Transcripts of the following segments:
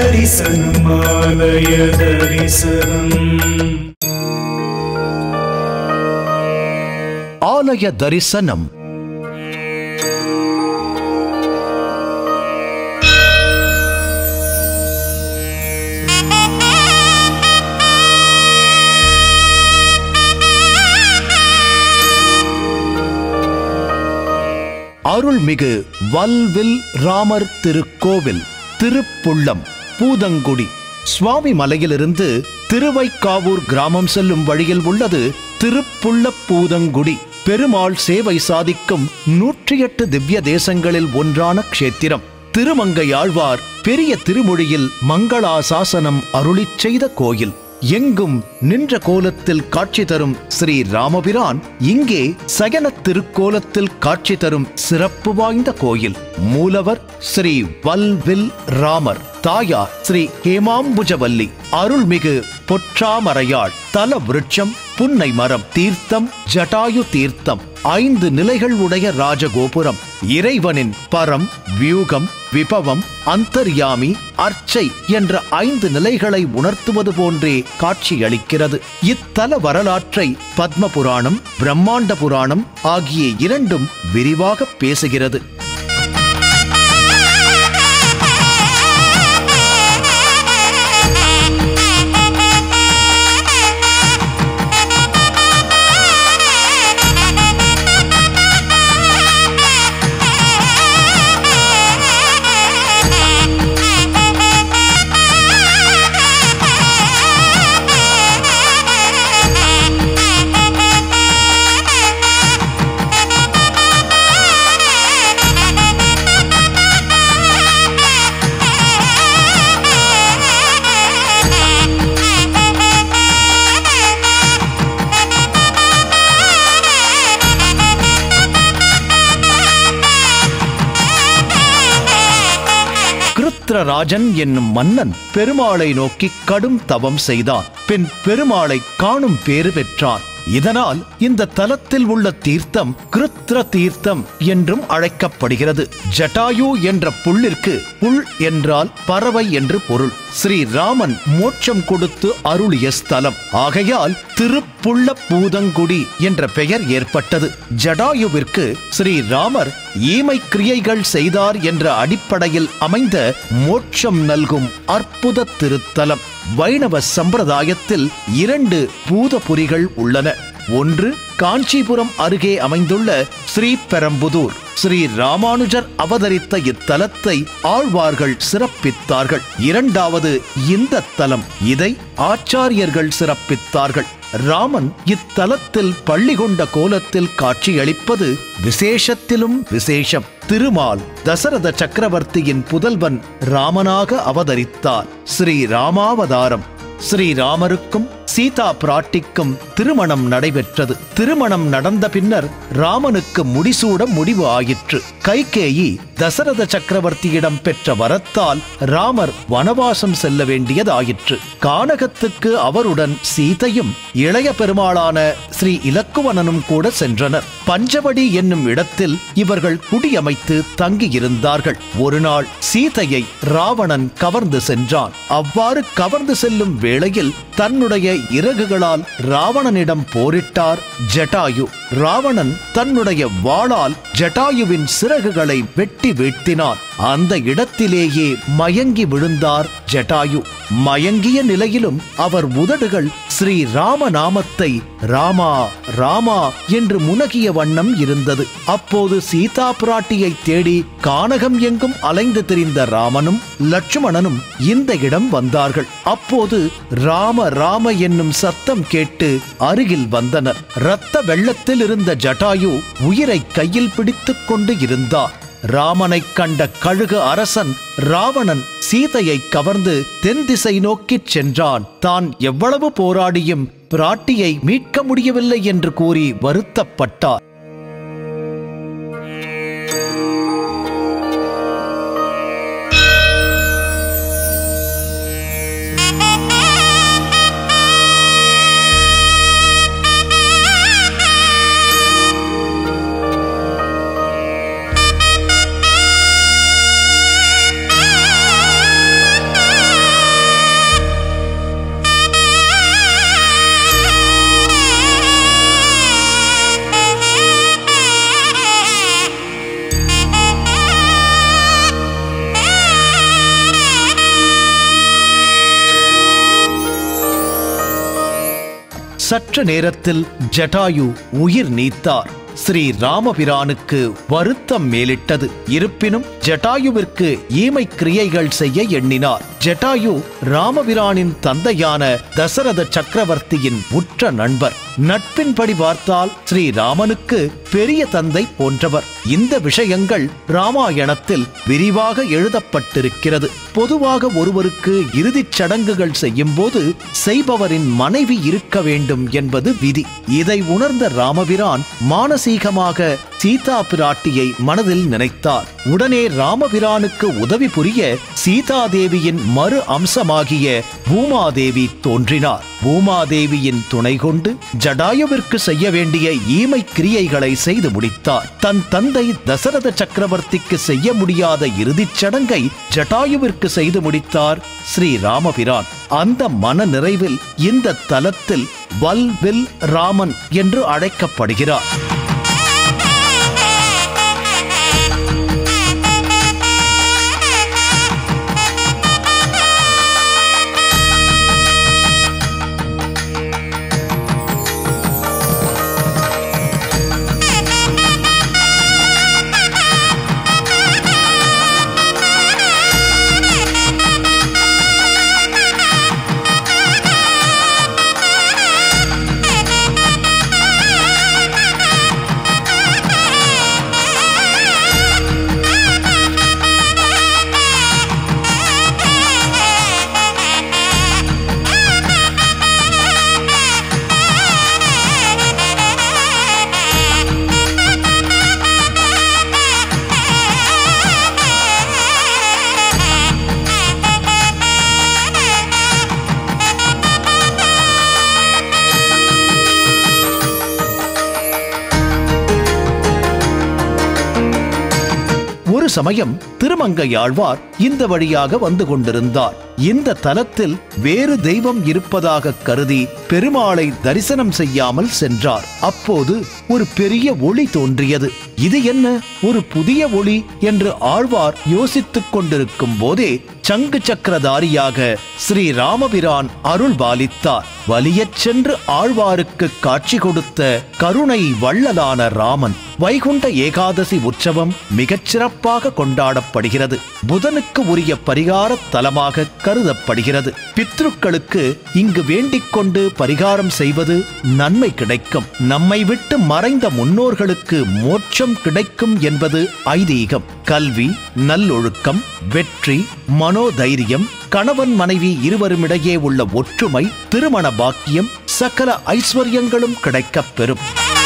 தரிசனம் ஆலய தரிசனம் ஆலய தரிசனம் அருள்மிகு வல்வில் ராமர் திருக்கோவில் திருப்புள்ளம் பூதங்குடி சுவாமி மலையிலிருந்து திருவைக்காவூர் கிராமம் செல்லும் வழியில் உள்ளது திருப்புள்ள பூதங்குடி பெருமாள் சேவை சாதிக்கும் நூற்றி எட்டு திவ்ய தேசங்களில் ஒன்றான க்ஷேத்திரம் திருமங்கையாழ்வார் பெரிய திருமொழியில் மங்களாசாசனம் அருளிச் செய்த கோயில் எங்கும் நின்ற கோலத்தில் காட்சி தரும் ஸ்ரீ ராமபிரான் இங்கே சயன திருக்கோலத்தில் காட்சி தரும் சிறப்பு வாய்ந்த கோயில் மூலவர் ஸ்ரீ வல்வில் ராமர் தாயார் ஸ்ரீ ஹேமாம்புஜவல்லி அருள்மிகு பொற்றாமரையாள் தல விருட்சம் புன்னை மரம் தீர்த்தம் ஜட்டாயு தீர்த்தம் ஐந்து நிலைகள் உடைய ராஜகோபுரம் இறைவனின் பரம் வியூகம் விபவம் அந்தர்யாமி அர்ச்சை என்ற ஐந்து நிலைகளை உணர்த்துவது போன்றே காட்சியளிக்கிறது இத்தல வரலாற்றை பத்ம புராணம் பிரம்மாண்ட புராணம் ஆகிய இரண்டும் விரிவாக பேசுகிறது கிருத்ரராஜன் என்னும் மன்னன் பெருமாளை நோக்கி கடும் தவம் செய்தான் பின் பெருமாளை காணும் பேறு பெற்றான் இதனால் இந்த தலத்தில் உள்ள தீர்த்தம் கிருத்ர தீர்த்தம் என்றும் அழைக்கப்படுகிறது ஜட்டாயு என்ற புல்லிற்கு புல் என்றால் பறவை என்று பொருள் ஸ்ரீ ராமன் மோட்சம் கொடுத்து அருளிய ஸ்தலம் ஆகையால் திருப்புள்ள பூதங்குடி என்ற பெயர் ஏற்பட்டது ஜடாயுவிற்கு ஸ்ரீ ராமர் ஈமை கிரியைகள் செய்தார் என்ற அடிப்படையில் அமைந்த மோட்சம் நல்கும் அற்புத திருத்தலம் வைணவ சம்பிரதாயத்தில் இரண்டு பூதபுரிகள் உள்ளன ஒன்று காஞ்சிபுரம் அருகே அமைந்துள்ள ஸ்ரீபெரம்புதூர் ஸ்ரீ ராமானுஜர் அவதரித்த இத்தலத்தை ஆழ்வார்கள் சிறப்பித்தார்கள் இரண்டாவது இந்த தலம் இதை ஆச்சாரியர்கள் சிறப்பித்தார்கள் ராமன் இத்தலத்தில் பள்ளி கொண்ட கோலத்தில் காட்சியளிப்பது விசேஷத்திலும் விசேஷம் திருமால் தசரத சக்கரவர்த்தியின் புதல்வன் ராமனாக அவதரித்தார் ஸ்ரீ ராமாவதாரம் ஸ்ரீராமருக்கும் சீதா பிராட்டிக்கும் திருமணம் நடைபெற்றது திருமணம் நடந்த பின்னர் ராமனுக்கு முடிசூட முடிவு ஆயிற்று கைகேயி தசரத சக்கரவர்த்தியிடம் பெற்ற வரத்தால் ராமர் வனவாசம் செல்ல வேண்டியதாயிற்று கானகத்துக்கு அவருடன் சீதையும் இளைய பெருமாளான ஸ்ரீ இலக்குவனனும் கூட சென்றனர் பஞ்சவடி என்னும் இடத்தில் இவர்கள் குடியமைத்து தங்கியிருந்தார்கள் ஒரு நாள் சீதையை ராவணன் கவர்ந்து சென்றான் அவ்வாறு கவர்ந்து செல்லும் வேளையில் தன்னுடைய இறகுகளால் ராவணனிடம் போரிட்டார் ஜட்டாயு ராவணன் தன்னுடைய வாளால் ஜட்டாயுவின் சிறகுகளை வெட்டி வீழ்த்தினான் அந்த இடத்திலேயே மயங்கி விழுந்தார் ஜட்டாயு மயங்கிய நிலையிலும் அவர் உதடுகள் ஸ்ரீ ராம நாமத்தை ராமா ராமா என்று முனகிய வண்ணம் இருந்தது அப்போது சீதா பிராட்டியை தேடி கானகம் எங்கும் அலைந்து திரிந்த ராமனும் லட்சுமணனும் இந்த இடம் வந்தார்கள் அப்போது ராம ராம என்னும் சத்தம் கேட்டு அருகில் வந்தனர் இரத்த வெள்ளத்தில் இருந்த ஜட்டாயு உயிரை கையில் பிடித்துக் கொண்டு இருந்தார் ராமனைக் கண்ட கழுகு அரசன் ராவணன் சீதையை கவர்ந்து தென் திசை நோக்கிச் சென்றான் தான் எவ்வளவு போராடியும் பிராட்டியை மீட்க முடியவில்லை என்று கூறி வருத்தப்பட்டார் சற்று நேரத்தில் ஜட்டாயு உயிர் நீத்தார் ஸ்ரீ ராமபிரானுக்கு வருத்தம் மேலிட்டது இருப்பினும் ஜட்டாயுவிற்கு ஈமை கிரியைகள் செய்ய எண்ணினார் ஜட்டாயு ராமபிரானின் தந்தையான தசரத சக்கரவர்த்தியின் உற்ற நண்பர் நட்பின்படி பார்த்தால் ஸ்ரீ ராமனுக்கு பெரிய தந்தை போன்றவர் இந்த விஷயங்கள் ராமாயணத்தில் விரிவாக எழுதப்பட்டிருக்கிறது பொதுவாக ஒருவருக்கு இறுதிச் சடங்குகள் செய்யும் போது செய்பவரின் மனைவி இருக்க வேண்டும் என்பது விதி இதை உணர்ந்த ராமபிரான் மானசீகமாக சீதா பிராட்டியை மனதில் நினைத்தார் உடனே ராமபிரானுக்கு உதவி புரிய சீதாதேவியின் மறு அம்சமாகிய பூமாதேவி தோன்றினார் பூமாதேவியின் துணை கொண்டு ஜடாயுவிற்கு செய்ய வேண்டிய ஈமை கிரியைகளை செய்து முடித்தார் தன் தந்தை தசரத சக்கரவர்த்திக்கு செய்ய முடியாத இறுதிச் சடங்கை ஜடாயுவிற்கு செய்து முடித்தார் ஸ்ரீ ராமபிரான் அந்த மன நிறைவில் இந்த தலத்தில் வல்வில் ராமன் என்று அழைக்கப்படுகிறார் ஒரு சமயம் திருமங்கையாழ்வார் இந்த வழியாக வந்து கொண்டிருந்தார் இந்த தலத்தில் வேறு தெய்வம் இருப்பதாக கருதி பெருமாளை தரிசனம் செய்யாமல் சென்றார் அப்போது ஒரு பெரிய ஒளி தோன்றியது இது என்ன ஒரு புதிய ஒளி என்று ஆழ்வார் யோசித்துக் கொண்டிருக்கும் போதே சங்கு சக்கரதாரியாக ஸ்ரீ ராமபிரான் அருள் பாலித்தார் வலியச் சென்று ஆழ்வாருக்கு காட்சி கொடுத்த கருணை வள்ளலான ராமன் வைகுண்ட ஏகாதசி உற்சவம் மிகச் சிறப்பாக கொண்டாடப்படுகிறது புதனுக்கு உரிய பரிகார தலமாக கருதப்படுகிறது பித்ருக்களுக்கு இங்கு வேண்டிக் கொண்டு பரிகாரம் செய்வது நன்மை கிடைக்கும் நம்மை விட்டு மறைந்த முன்னோர்களுக்கு மோட்சம் கிடைக்கும் என்பது ஐதீகம் கல்வி நல்லொழுக்கம் வெற்றி மனோதைரியம் கணவன் மனைவி இருவருமிடையே உள்ள ஒற்றுமை திருமண பாக்கியம் சகல ஐஸ்வர்யங்களும் கிடைக்கப் பெறும்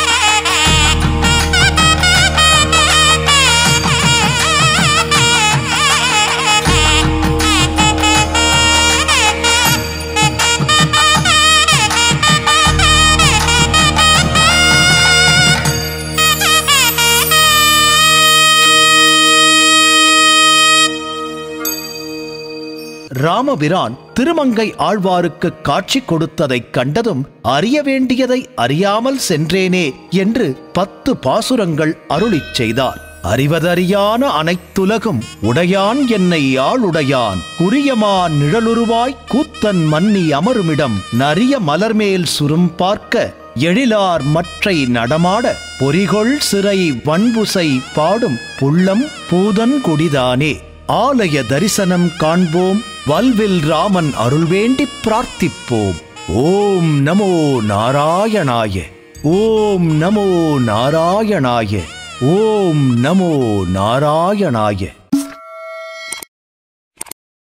ராமபிரான் திருமங்கை ஆழ்வாருக்கு காட்சி கொடுத்ததைக் கண்டதும் அறிய வேண்டியதை அறியாமல் சென்றேனே என்று பத்து பாசுரங்கள் அருளிச் செய்தார் அறிவதறியான அனைத்துலகும் உடையான் என்னை ஆளுடையான் குறியமா நிழலுருவாய் கூத்தன் மன்னி அமருமிடம் நரிய மலர்மேல் சுரும் பார்க்க எழிலார் மற்றை நடமாட பொறிகொள் சிறை வன்புசை பாடும் புள்ளம் பூதன் கொடிதானே ஆலய தரிசனம் காண்போம் வல்வில் ராமன் அருள் வேண்டி பிரார்த்திப்போம் ஓம் நமோ நாராயணாய ஓம் நமோ நாராயணாய ஓம் நமோ நாராயணாய